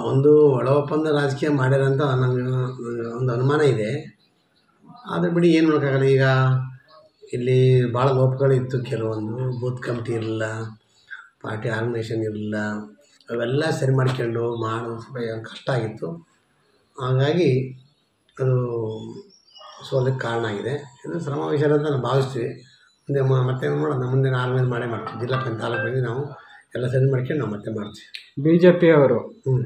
ಒಂದು ಒಳ ಒಪ್ಪಂದ ರಾಜಕೀಯ ಮಾಡ್ಯಾರ ಅಂತ ನನಗೆ ಒಂದು ಅನುಮಾನ ಇದೆ ಆದರೆ ಬಿಡಿ ಏನು ಮಾಡೋಕ್ಕಾಗಲ್ಲ ಈಗ ಇಲ್ಲಿ ಭಾಳ ಲೋಪಗಳಿತ್ತು ಕೆಲವೊಂದು ಬೂತ್ ಕಮಿಟಿ ಇರಲಿಲ್ಲ ಪಾರ್ಟಿ ಆರ್ಗನೈಸೇಷನ್ ಇರಲಿಲ್ಲ ಅವೆಲ್ಲ ಸರಿ ಮಾಡ್ಕೊಂಡು ಮಾಡೋದು ಸ್ವಲ್ಪ ಕಷ್ಟ ಆಗಿತ್ತು ಹಾಗಾಗಿ ಅದು ಸೋಲಕ್ಕೆ ಕಾರಣ ಆಗಿದೆ ಇದು ಶ್ರಮ ವಿಚಾರ ಅಂತ ನಾವು ಭಾವಿಸ್ತೀವಿ ಮುಂದೆ ಮ- ಮತ್ತೆ ನೋಡೋಣ ಮುಂದೆ ಆರ್ಗನೈಸ್ ಮಾಡೇ ಮಾಡ್ತೀವಿ ಜಿಲ್ಲಾ ಪಂಚಾಯತ್ ತಾಲೂಕಿಗೆ ನಾವು ಎಲ್ಲ ಸರಿ ಮಾಡ್ಕೊಂಡು ನಾವು ಮತ್ತೆ ಮಾಡ್ತೀವಿ ಬಿ ಜೆ ಪಿಯವರು ಹ್ಞೂ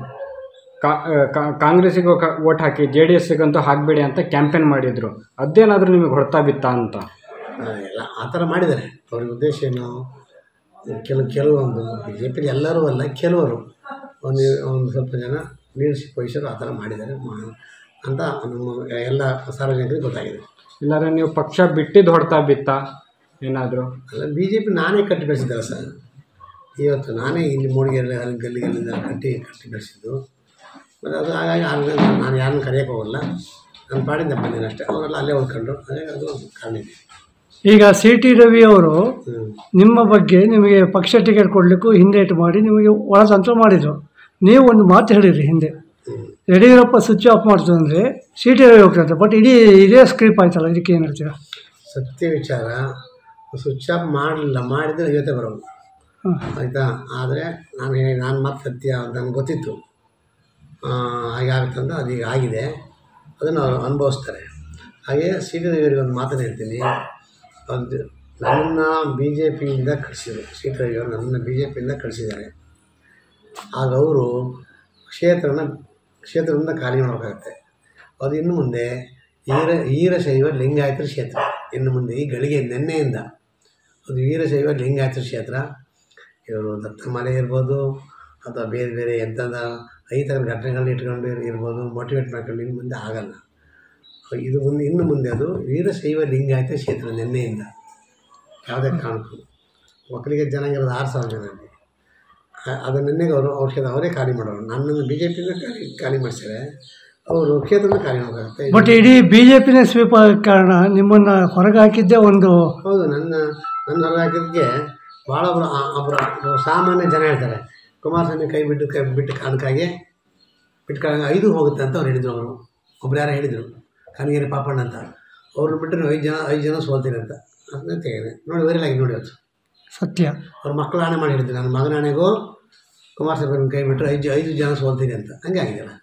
ಕಾಂಗ್ರೆಸ್ಸಿಗೆ ಓಟ್ ಹಾಕಿ ಜೆ ಡಿ ಎಸ್ಸಿಗಂತೂ ಹಾಕಬೇಡಿ ಅಂತ ಕ್ಯಾಂಪೇನ್ ಮಾಡಿದರು ಅದೇನಾದರೂ ನಿಮಗೆ ಹೊಡ್ತಾ ಬಿತ್ತಾ ಅಂತ ಆ, ಎಲ್ಲ ಆ ಥರ ಮಾಡಿದ್ದಾರೆ ಅವ್ರ ಉದ್ದೇಶ ಏನು ಕೆಲವು ಕೆಲವೊಂದು ಬಿ ಜೆ ಪಿಲಿ ಎಲ್ಲರೂ ಅಲ್ಲ ಕೆಲವರು ಒಂದು ಒಂದು ಸ್ವಲ್ಪ ಜನ ಲೀಡರ್ಶಿಪ್ ವಹಿಸೋರು ಆ ಥರ ಮಾಡಿದ್ದಾರೆ ಮಾ- ಅಂತ ನಮ್ಮ ಎಲ್ಲ ಸಾರ್ವಜನಿಕರಿಗೆ ಗೊತ್ತಾಗಿದೆ ಇಲ್ಲಾಂದ್ರೆ ನೀವು ಪಕ್ಷ ಬಿಟ್ಟಿದ್ದು ಹೊಡ್ತಾ ಬಿತ್ತಾ ಏನಾದರೂ ಅಲ್ಲ ಬಿ ಜೆ ಪಿ ನಾನೇ ಕಟ್ಟಿ ಬೆಳೆಸಿದ್ದಲ್ಲ ಸರ್ ಇವತ್ತು ನಾನೇ ಇಲ್ಲಿ ಮೂಡಿಗೆರೆ ಅಲ್ಲಿ ಗಲ್ಲಿಗೆಲ್ಲಿಂದ ಕಟ್ಟಿ ಕಟ್ಟಿ ಬೆಳೆಸಿದ್ದು ಮತ್ತು ಅದು ಹಾಗಾಗಿ ಆಗ ನಾನು ಯಾರನ್ನೂ ಕರೆಯೋಕೆ ಹೋಗಲ್ಲ ನಾನು ಪಾಡಿಂದ ಬಂದಿನಿ ಅಷ್ಟೇ ಅವರೆಲ್ಲ ಅಲ್ಲೇ ಉಳ್ಕೊಂಡ್ರು ಹಾಗಾಗಿ ಅದು ಒಂದು ಕಾರಣ ಇದೆ ಈಗ ಸಿ ಟಿ ರವಿ ಅವರು ಹ್ಞೂ ನಿಮ್ಮ ಬಗ್ಗೆ ನಿಮಗೆ ಪಕ್ಷ ಟಿಕೆಟ್ ಕೊಡಲಿಕ್ಕೂ ಹಿಂದೇಟು ಮಾಡಿ ನಿಮಗೆ ಒಳತಂತ್ರ ಮಾಡಿದರು ನೀವು ಒಂದು ಮಾತು ಹೇಳಿರಿ ಹಿಂದೆ ಹ್ಞೂ ಯಡಿಯೂರಪ್ಪ ಸ್ವಿಚ್ ಆಫ್ ಮಾಡ್ತು ಅಂದರೆ ಸಿ ಟಿ ರವಿ ಹೋಗ್ತಾರೆ ಬಟ್ ಇಡೀ ಇದೇ ಸ್ಕ್ರಿಪ್ ಆಯ್ತಲ್ಲ ಇದಕ್ಕೆ ಏನು ಹೇಳ್ತೀರಾ ಸತ್ಯ ವಿಚಾರ ಸ್ವಿಚ್ ಆಫ್ ಮಾಡಲಿಲ್ಲ ಮಾಡಿದರೆ ಇವತ್ತೇ ಬರೋದು ಹಾಂ ಆಯಿತಾ ಆದರೆ ನಾನು ಹೇಳಿ ನಾನು ಮತ್ತೆ ಸತ್ಯ ಅಂತ ನನಗೆ ಗೊತ್ತಿತ್ತು ಆ, ಹಾಗೆ ಆಗುತ್ತಂತ ಅದೀಗ ಆಗಿದೆ ಅದನ್ನು ಅವ್ರು ಅನುಭವಿಸ್ತಾರೆ ಹಾಗೆ ಶ್ರೀಧರವರಿಗೆ ಒಂದು ಮಾತನ್ನು ಹೇಳ್ತೀನಿ ಅದು ನನ್ನನ್ನು ಬಿ ಜೆ ಪಿಯಿಂದ ಕಳಿಸಿದರು ಶ್ರೀಧರವರು ನನ್ನನ್ನು ಬಿ ಜೆ ಪಿಯಿಂದ ಕಳಿಸಿದ್ದಾರೆ ಆಗ ಅವರು ಕ್ಷೇತ್ರನ ಕ್ಷೇತ್ರದಿಂದ ಖಾಲಿ ಮಾಡಬೇಕಾಗತ್ತೆ ಅದು ಇನ್ನು ಮುಂದೆ ವೀರ ವೀರಶೈವ ಲಿಂಗಾಯತರ ಕ್ಷೇತ್ರ ಇನ್ನು ಮುಂದೆ ಈ ಗಳಿಗೆ ನಿನ್ನೆಯಿಂದ ಅದು ವೀರಶೈವ ಲಿಂಗಾಯತರ ಕ್ಷೇತ್ರ ಇವರು ದತ್ತಮಾಲೆ ಇರ್ಬೋದು ಅಥವಾ ಬೇರೆ ಬೇರೆ ಎಂಥದ ಐತರ ಘಟನೆಗಳನ್ನ ಇಟ್ಕೊಂಡು ಇರ್- ಇರ್ಬೋದು ಮೋಟಿವೇಟ್ ಮಾಡ್ಕೊಂಡು ಇನ್ನು ಮುಂದೆ ಆಗಲ್ಲ ಇದು ಮುಂದೆ ಇನ್ನು ಮುಂದೆ ಅದು ವೀರಶೈವ ಲಿಂಗಾಯತ ಕ್ಷೇತ್ರ ನಿನ್ನೆಯಿಂದ ಯಾವುದೇ ಕಾರಣಕ್ಕೂ ಒಕ್ಕಲಿಗ ಜನಾಂಗ ಇರೋದು ಆರು ಸಾವಿರ ಜನ ಅಲ್ಲಿ ಆ- ಅದು ನಿನ್ನೆಗೆ ಅವರು ಅವ್ರ ಕ್ಷೇತ್ರ ಅವರೇ ಖಾಲಿ ಮಾಡೋರು ನನ್ನನ್ನು ಬಿ ಜೆ ಪಿಯಿಂದ ಖಾಲಿ ಖಾಲಿ ಮಾಡಿಸ್ತಾರೆ ಅವರು ಕ್ಷೇತ್ರನ ಖಾಲಿ ಮಾಡೋಕ್ಕಾಗುತ್ತೆ ಬಟ್ ಇಡೀ ಬಿ ಜೆ ಪಿನೇ ಸ್ವೀಪ್ ಆದ ಕಾರಣ ನಿಮ್ಮನ್ನು ಹೊರಗೆ ಹಾಕಿದ್ದೇ ಒಂದು ಹೌದು ನನ್ನ ನನ್ನ ಹೊರಗೆ ಹಾಕಿದ್ದಕ್ಕೆ ಭಾಳ ಒಬ್ಬರು ಒಬ್ಬರು ಸಾಮಾನ್ಯ ಜನ ಹೇಳ್ತಾರೆ ಕುಮಾರಸ್ವಾಮಿ ಕೈ ಬಿಟ್ಟು ಕೈ ಬಿಟ್ಟು ಕಾರಣಕ್ಕಾಗಿ ಬಿಟ್ಟು ಕಾರಣ ಐದು ಹೋಗುತ್ತೆ ಅಂತ ಅವ್ರು ಹೇಳಿದರು ಅವರು ಒಬ್ರು ಯಾರೋ ಹೇಳಿದರು ಕನಗಿರಿ ಪಾಪಣ್ಣ ಅಂತ ಅವ್ರನ್ನ ಬಿಟ್ಟರೆ ಐದು ಜನ ಐದು ಜನ ಸೋಲ್ತೀರಿ ಅಂತ ಅದನ್ನ ತೆಗೆದೆ ನೋಡಿ ವೈರಲ್ ಆಗಿ ನೋಡಿ ಅವತ್ತು ಸತ್ಯ ಅವ್ರ ಮಕ್ಕಳು ಆಣೆ ಮಾಡಿ ಹೇಳಿದ್ರು ನನ್ನ ಮಗನ ಆಣೆಗೂ ಕುಮಾರಸ್ವಾಮಿ ಕೈ ಬಿಟ್ಟರೆ ಐದು ಐದು ಜನ ಸೋಲ್ತೀರಿ ಅಂತ ಹಂಗೆ ಆಗಿದೆಯಲ್ಲ